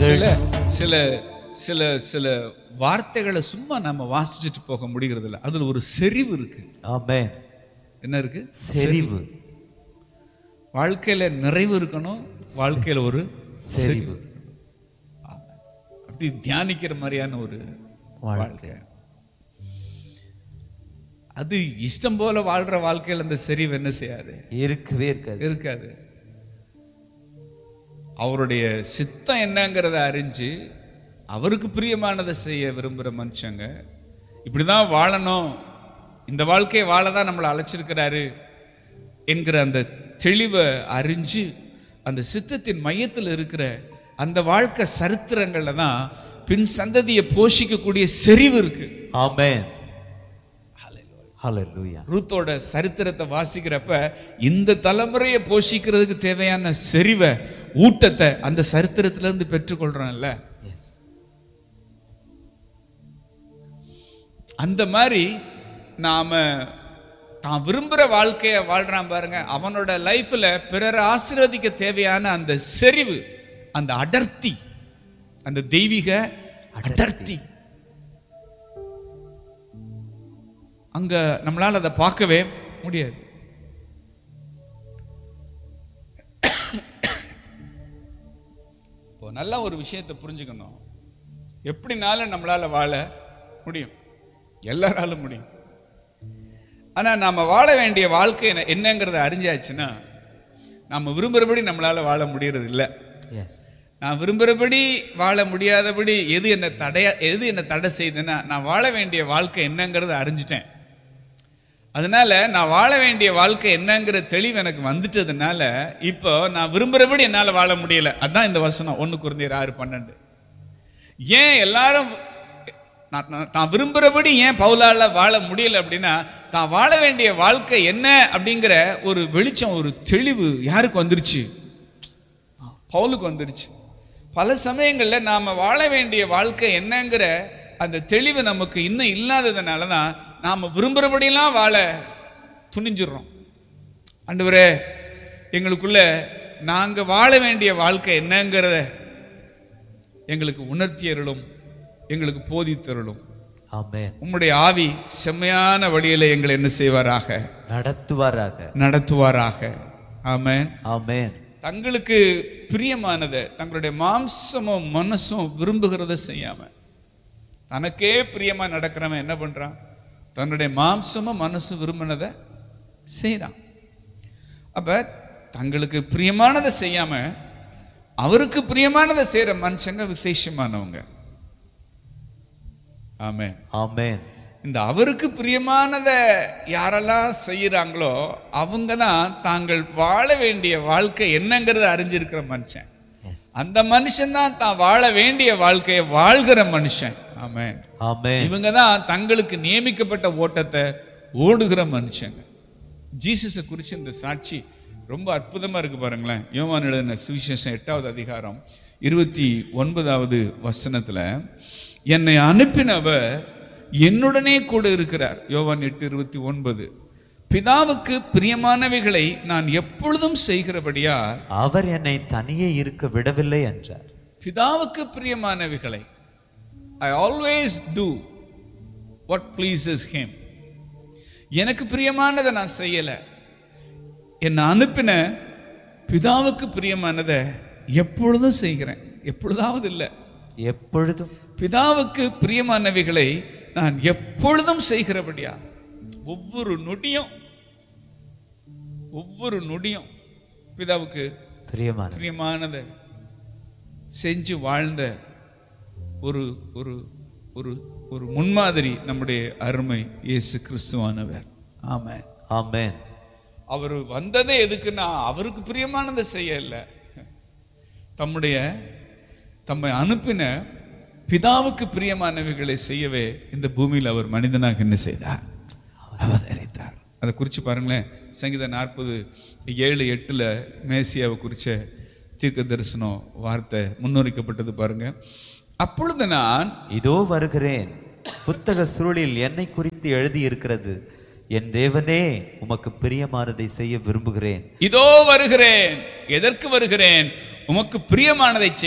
சில சில சில சில வார்த்தைகளை சும்மா நம்ம வாசிச்சுட்டு போக முடிகிறது இல்ல அதுல ஒரு செறிவு இருக்கு ஆமென் என்ன இருக்கு செறிவு வாழ்க்கையில நிறைவு இருக்கணும் வாழ்க்கையில ஒரு செறிவு அப்படி தியானிக்கிற மாதிரியான ஒரு வாழ்க்கை அது இஷ்டம் போல வாழ்ற வாழ்க்கையில அந்த செறிவு என்ன செய்யாது இருக்கவே இருக்காது இருக்காது அவருடைய சித்தம் என்னங்கிறத அறிஞ்சு அவருக்கு பிரியமானதை செய்ய விரும்புகிற மனுஷங்க இப்படிதான் வாழணும் இந்த வாழ்க்கையை வாழ தான் நம்மளை அழைச்சிருக்கிறாரு என்கிற அந்த தெளிவை அறிஞ்சு அந்த சித்தத்தின் மையத்தில் இருக்கிற அந்த வாழ்க்கை சரித்திரங்கள்ல தான் பின் சந்ததியை போஷிக்கக்கூடிய செறிவு இருக்கு ஆமென் ஹalleluya ரூத்தோட சரித்திரத்தை வாசிக்கிறப்ப இந்த தலைமுறையை போஷிக்கிறதுக்கு தேவையான செறிவை ஊட்டத்தை அந்த சரித்திரத்துல இருந்து பெற்றுக்கொள்றோம்ல எஸ் அந்த மாதிரி நாம தான் விரும்புற வாழ்க்கைய வாழ்றான் பாருங்க அவனோட லைஃப்ல பிறரை ஆசீர்வதிக்க தேவையான அந்த செறிவு அந்த அடர்த்தி அந்த தெய்வீக அடர்த்தி அங்க நம்மளால அதை பார்க்கவே முடியாது இப்போ நல்லா ஒரு விஷயத்தை புரிஞ்சுக்கணும் எப்படினாலும் நம்மளால வாழ முடியும் எல்லாராலும் முடியும் ஆனா நாம வாழ வேண்டிய வாழ்க்கை என்ன- என்னங்கிறத அறிஞ்சாச்சுன்னா நாம விரும்புறபடி நம்மளால வாழ முடியறது இல்ல எஸ் நான் விரும்புறபடி வாழ முடியாதபடி எது என்ன தடைய எது என்ன தடை செய்யுதுன்னா நான் வாழ வேண்டிய வாழ்க்கை என்னங்கிறத அறிஞ்சிட்டேன் அதனால நான் வாழ வேண்டிய வாழ்க்கை என்னங்கிற தெளிவு எனக்கு வந்துட்டதுனால இப்போ நான் விரும்புறபடி என்னால வாழ முடியல அதான் இந்த வசனம் ஒண்ணு குருந்தியர் ஆறு பன்னெண்டு ஏன் எல்லாரும் நான் நான்- நான் விரும்புறபடி ஏன் பவுலால வாழ முடியல அப்படின்னா தான் வாழ வேண்டிய வாழ்க்கை என்ன அப்படிங்கிற ஒரு வெளிச்சம் ஒரு தெளிவு யாருக்கு வந்துருச்சு பவுலுக்கு வந்துருச்சு பல சமயங்கள்ல நாம வாழ வேண்டிய வாழ்க்கை என்னங்கிற அந்த தெளிவு நமக்கு இன்னும் இல்லாததுனால தான் நாம விரும்புறபடியெல்லாம் வாழ துணிஞ்சிடுறோம் ஆண்டவரே எங்களுக்குள்ள நாங்க வாழ வேண்டிய வாழ்க்கை என்னங்கிறத எங்களுக்கு உணர்த்தியருளும் எங்களுக்கு போதித்தருளும் ஆமென் உம்முடைய ஆவி செம்மையான வழியில எங்களை என்ன செய்வாராக நடத்துவாராக நடத்துவாராக ஆமென் ஆமென் தங்களுக்கு பிரியமானதை தங்களுடைய மாம்சமும் மனசும் விரும்புகிறத செய்யாம தனக்கே பிரியமா நடக்கிறவன் என்ன பண்றான் தன்னுடைய மாம்சமும் மனசு விரும்பினதை செய்றான் அப்ப தங்களுக்கு பிரியமானதை செய்யாம அவருக்கு பிரியமானதை செய்யற மனுஷங்க விசேஷமானவங்க ஆமென் ஆமென் இந்த அவருக்கு பிரியமானதை யாரெல்லாம் செய்யறாங்களோ அவங்க தான் தாங்கள் வாழ வேண்டிய வாழ்க்கை என்னங்கிறத அறிஞ்சிருக்கிற மனுஷன் எஸ் அந்த மனுஷன் தான் தான் வாழ வேண்டிய வாழ்க்கையை வாழ்கிற மனுஷன் ஆமென் ஆமென் இவங்க தான் தங்களுக்கு நியமிக்கப்பட்ட ஓட்டத்தை ஓடுகிற மனுஷங்க ஜீசஸை குறிச்சு இந்த சாட்சி ரொம்ப அற்புதமா இருக்கு பாருங்களேன் யோவான் எழுதின சுவிசேஷம் எட்டாவது அதிகாரம் இருபத்தி ஒன்பதாவது வசனத்துல என்னை அனுப்பினவர் என்னுடனே கூட இருக்கிறார் யோவான் எட்டு இருபத்தி ஒன்பது பிதாவுக்கு பிரியமானவைகளை நான் எப்பொழுதும் செய்கிறபடியா அவர் என்னை தனியே இருக்க விடவில்லை என்றார் பிதாவுக்கு பிரியமானவைகளை I always do what pleases him எனக்கு பிரியமானதை நான் செய்யல என்னை அனுப்பின பிதாவுக்கு பிரியமானதை எப்பொழுதும் செய்கிறேன் எப்பொழுதாவது இல்லை எப்பொழுதும் பிதாவுக்கு பிரியமானவைகளை நான் எப்பொழுதும் செய்கிறபடியா ஒவ்வொரு நொடியும் ஒவ்வொரு நொடியும் பிதாவுக்கு பிரியமான பிரியமானதை செஞ்சு வாழ்ந்த ஒரு ஒரு ஒரு ஒரு முன்மாதிரி நம்முடைய அருமை இயேசு கிறிஸ்துவானவர் ஆமென் ஆமென் அவர் வந்ததே எதுக்குன்னா அவருக்கு பிரியமானதை செய்ய இல்லை தம்முடைய தம்மை அனுப்பின பிதாவுக்கு பிரியமானவைகளை செய்யவே இந்த பூமியில் அவர் மனிதனாக என்ன செய்தார் அவதரித்தார் அதை குறித்து பாருங்களேன் சங்கீத நாற்பது ஏழு எட்டுல மேசியாவை குறிச்ச தீர்க்க தரிசனம் வார்த்தை முன்னுரைக்கப்பட்டது பாருங்க அப்பொழுது நான் இதோ வருகிறேன் புத்தக சுருளில் என்னை குறித்து எழுதி இருக்கிறது என் தேவனே உமக்கு பிரியமானதை செய்ய விரும்புகிறேன் இதோ வருகிறேன் எதற்கு வருகிறேன் உமக்கு பிரியமானதை செய்ய